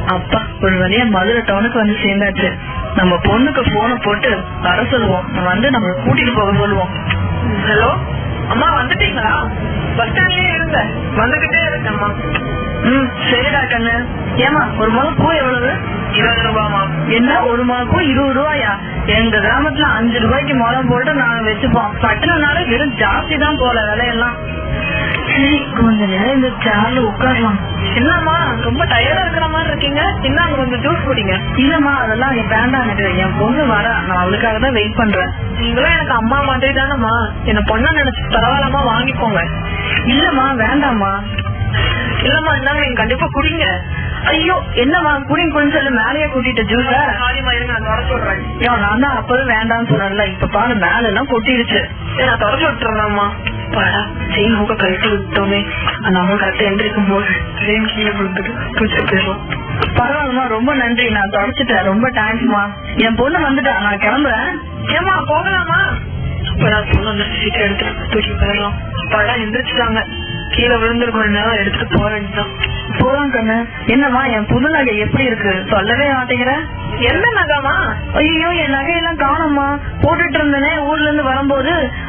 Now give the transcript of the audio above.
அப்பா ஒரு வழியா மதுரை டவுனுக்கு வந்து சேர்ந்தாச்சு நம்ம பொண்ணுக்கு போனை போட்டு வர சொல்லுவோம் வந்து நம்ம கூட்டிட்டு போக சொல்லுவோம் ஹலோ அம்மா வந்துட்டீங்களா பஸ் ஸ்டாண்ட்லயே இருங்க வந்துகிட்டே இருக்கேம்மா ம் சரிடா கண்ணு ஏமா ஒரு முளம் பூ எவ்வளவு இருபது ரூபாமா என்ன ஒரு முளம் பூ இருபது ரூபாயா எங்க கிராமத்துல அஞ்சு ரூபாய்க்கு முளம் போட்டு நாங்க வச்சுப்போம் பட்டணம்னால வெறும் ஜாஸ்தி தான் போல விலையெல்லாம் சரி கொஞ்ச நேரம் இந்த சேர்ல உட்காரலாம் என்னம்மா ரொம்ப டயர்டா இருக்கிற மாதிரி இருக்கீங்க இந்தாங்க கொஞ்சம் ஜூஸ் குடிங்க இல்லம்மா அதெல்லாம் என் வேண்டாம் எனக்கு என் பொண்ணு வரா நான் அவளுக்காக தான் வெயிட் பண்றேன் நீங்களும் எனக்கு அம்மா மாதிரி தானம்மா என்ன பொண்ணா நினைச்சு பரவாயில்லமா வாங்கிக்கோங்க இல்லம்மா வேண்டாம்மா இல்லம்மா இந்தாங்க நீங்க கண்டிப்பா குடிங்க ஐயோ என்னம்மா குடிங்க கொஞ்சம் சொல்லு மேலேயே கூட்டிட்டு ஜூஸ சாரிம்மா இருங்க நான் தொடச்சு விடுறேன் ஐயோ நான் தான் அப்பவே வேண்டாம்னு சொன்னேன்ல இப்ப பாரு மேல எல்லாம் கொட்டிடுச்சு சரி, நான் தொடச்சு விட்டுறேன்மா பாடா செயின் மூக்க கழட்டி விட்டோமே நம்ம கரெக்டா எந்திரிக்கும் போது செயின் கீழே விழுந்துட்டு பூச்சி போயிடலாம் பரவாயில்லம்மா ரொம்ப நன்றி நான் தொடச்சிட்டேன் ரொம்ப தேங்க்ஸ்மா என் பொண்ணு வந்துட்டா நான் கிளம்புறேன் ஏமா போகலாமா இப்பதான் பொண்ணு வந்து சீக்கிரம் எடுத்துட்டு தூக்கி போயிடலாம் படம் எந்திரிச்சிட்டாங்க கீழே விழுந்திருக்கும் நேரம் எடுத்துட்டு போக வேண்டியதான் போலாம் கண்ணு என்னம்மா என் புது நகை எப்படி இருக்கு சொல்லவே மாட்டேங்கிற என்ன நகாமா ஐயோ என் நகையெல்லாம் காணும்மா போட்டுட்டு இருந்தேனே ஊர்ல இருந்து வரும்போது